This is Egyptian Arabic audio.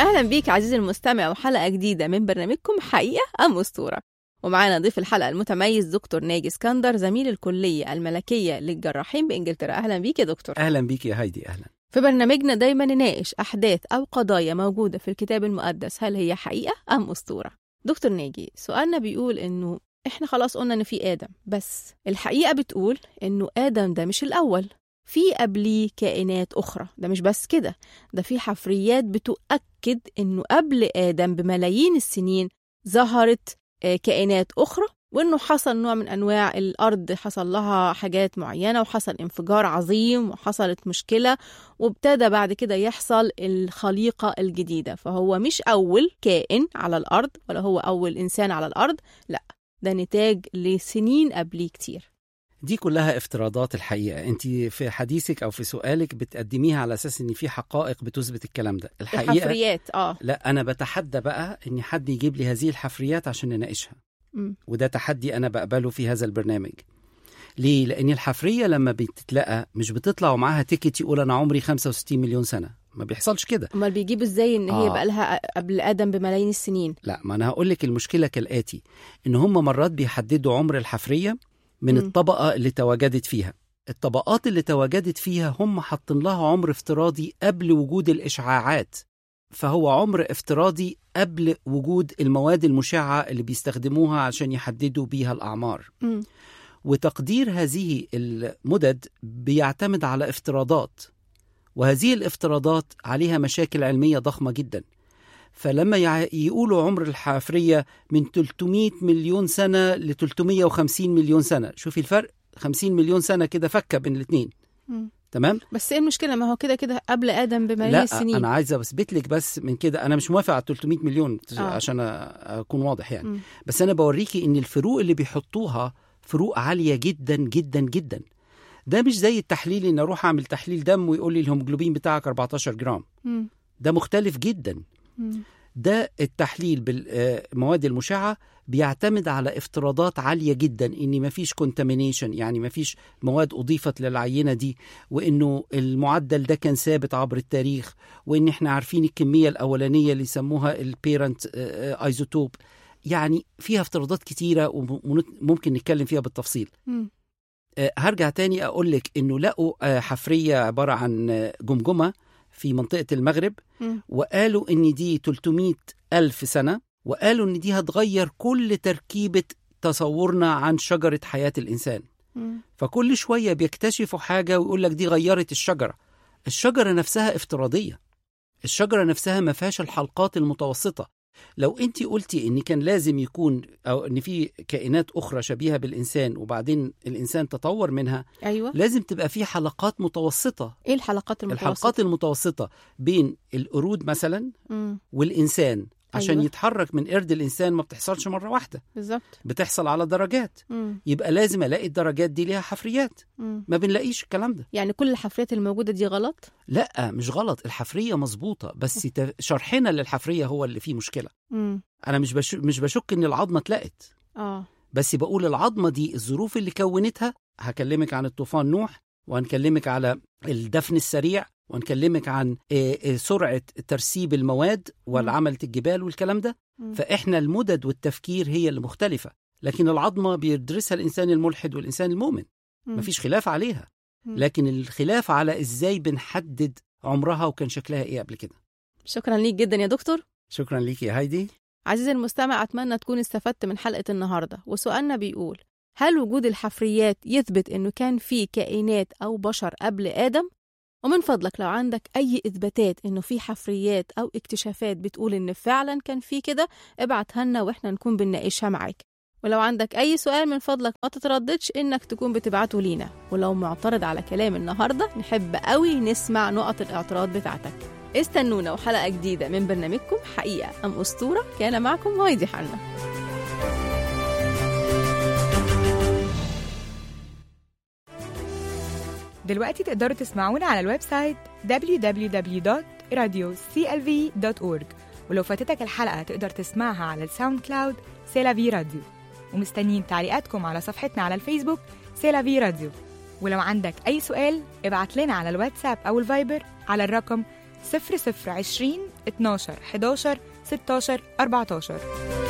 أهلا بيك عزيزي المستمع وحلقة جديدة من برنامجكم حقيقة أم أسطورة ومعانا ضيف الحلقة المتميز دكتور ناجي اسكندر زميل الكلية الملكية للجراحين بإنجلترا أهلا بيك يا دكتور اهلا بيك يا هايدي اهلا في برنامجنا دايما نناقش أحداث أو قضايا موجودة في الكتاب المقدس هل هي حقيقة أم أسطورة دكتور ناجي سؤالنا بيقول إنه إحنا خلاص قلنا إن في آدم بس الحقيقة بتقول إنه آدم ده مش الأول في قبليه كائنات أخرى ده مش بس كده ده في حفريات بتؤكد إنه قبل آدم بملايين السنين ظهرت آه، كائنات أخرى وإنه حصل نوع من أنواع الأرض حصل لها حاجات معينة وحصل انفجار عظيم وحصلت مشكلة وابتدى بعد كده يحصل الخليقة الجديدة فهو مش أول كائن على الأرض ولا هو أول إنسان على الأرض لا ده نتاج لسنين قبليه كتير دي كلها افتراضات الحقيقه انت في حديثك او في سؤالك بتقدميها على اساس ان في حقائق بتثبت الكلام ده الحقيقه الحفريات اه لا انا بتحدى بقى ان حد يجيب لي هذه الحفريات عشان نناقشها مم. وده تحدي انا بقبله في هذا البرنامج ليه لان الحفريه لما بتتلقى مش بتطلع ومعاها تيكت يقول انا عمري 65 مليون سنه ما بيحصلش كده امال بيجيبوا ازاي ان هي آه. بقى لها قبل ادم بملايين السنين لا ما انا هقول لك المشكله كالاتي ان هم مرات بيحددوا عمر الحفريه من مم. الطبقه اللي تواجدت فيها الطبقات اللي تواجدت فيها هم حاطين لها عمر افتراضي قبل وجود الاشعاعات فهو عمر افتراضي قبل وجود المواد المشعه اللي بيستخدموها عشان يحددوا بيها الاعمار مم. وتقدير هذه المدد بيعتمد على افتراضات وهذه الافتراضات عليها مشاكل علمية ضخمة جدا فلما يع- يقولوا عمر الحفرية من 300 مليون سنة ل 350 مليون سنة شوفي الفرق 50 مليون سنة كده فكة بين الاثنين مم. تمام بس ايه المشكله ما هو كده كده قبل ادم بملايين لا السنين انا عايز اثبت لك بس من كده انا مش موافق على 300 مليون آه. عشان أ- اكون واضح يعني مم. بس انا بوريكي ان الفروق اللي بيحطوها فروق عاليه جدا جدا جدا ده مش زي التحليل ان اروح اعمل تحليل دم ويقول لي الهيموجلوبين بتاعك 14 جرام مم. ده مختلف جدا مم. ده التحليل بالمواد المشعه بيعتمد على افتراضات عاليه جدا ان مفيش كونتامينيشن يعني مفيش مواد اضيفت للعينه دي وانه المعدل ده كان ثابت عبر التاريخ وان احنا عارفين الكميه الاولانيه اللي يسموها البيرنت ايزوتوب يعني فيها افتراضات كتيره وممكن نتكلم فيها بالتفصيل مم. آه، هرجع تاني اقول لك انه لقوا آه، حفريه عباره عن آه، جمجمه في منطقه المغرب مم. وقالوا ان دي 300 الف سنه وقالوا ان دي هتغير كل تركيبه تصورنا عن شجره حياه الانسان مم. فكل شويه بيكتشفوا حاجه ويقول لك دي غيرت الشجره الشجره نفسها افتراضيه الشجره نفسها ما فيهاش الحلقات المتوسطه لو انت قلتي ان كان لازم يكون او ان في كائنات اخرى شبيهه بالانسان وبعدين الانسان تطور منها ايوه لازم تبقى في حلقات متوسطه ايه الحلقات المتوسطه الحلقات المتوسطه بين القرود مثلا مم. والانسان عشان أيوة. أيوة. يتحرك من قرد الانسان ما بتحصلش مره واحده بالظبط بتحصل على درجات مم. يبقى لازم الاقي الدرجات دي ليها حفريات مم. ما بنلاقيش الكلام ده يعني كل الحفريات الموجوده دي غلط لا مش غلط الحفريه مظبوطه بس ت- شرحنا للحفريه هو اللي فيه مشكله مم. انا مش بش... مش بشك ان العظمه اتلقت اه بس بقول العظمه دي الظروف اللي كونتها هكلمك عن الطوفان نوح وهنكلمك على الدفن السريع وهنكلمك عن آه، آه، سرعه ترسيب المواد والعملة الجبال والكلام ده مم. فاحنا المدد والتفكير هي اللي مختلفه لكن العظمه بيدرسها الانسان الملحد والانسان المؤمن مم. مفيش خلاف عليها مم. لكن الخلاف على ازاي بنحدد عمرها وكان شكلها ايه قبل كده شكرا ليك جدا يا دكتور شكرا ليكي يا هايدي عزيزي المستمع أتمنى تكون استفدت من حلقة النهاردة وسؤالنا بيقول هل وجود الحفريات يثبت إنه كان في كائنات أو بشر قبل آدم؟ ومن فضلك لو عندك أي إثباتات إنه في حفريات أو اكتشافات بتقول إن فعلا كان في كده ابعتها لنا وإحنا نكون بنناقشها معاك ولو عندك أي سؤال من فضلك ما تترددش إنك تكون بتبعته لينا ولو معترض على كلام النهاردة نحب قوي نسمع نقط الاعتراض بتاعتك استنونا وحلقة جديدة من برنامجكم حقيقة أم أسطورة كان معكم هايدي حنا دلوقتي تقدروا تسمعونا على الويب سايت www.radioclv.org ولو فاتتك الحلقة تقدر تسمعها على الساوند كلاود سيلافي راديو ومستنيين تعليقاتكم على صفحتنا على الفيسبوك سيلافي راديو ولو عندك أي سؤال ابعت لنا على الواتساب أو الفايبر على الرقم 0020 12 11 16 14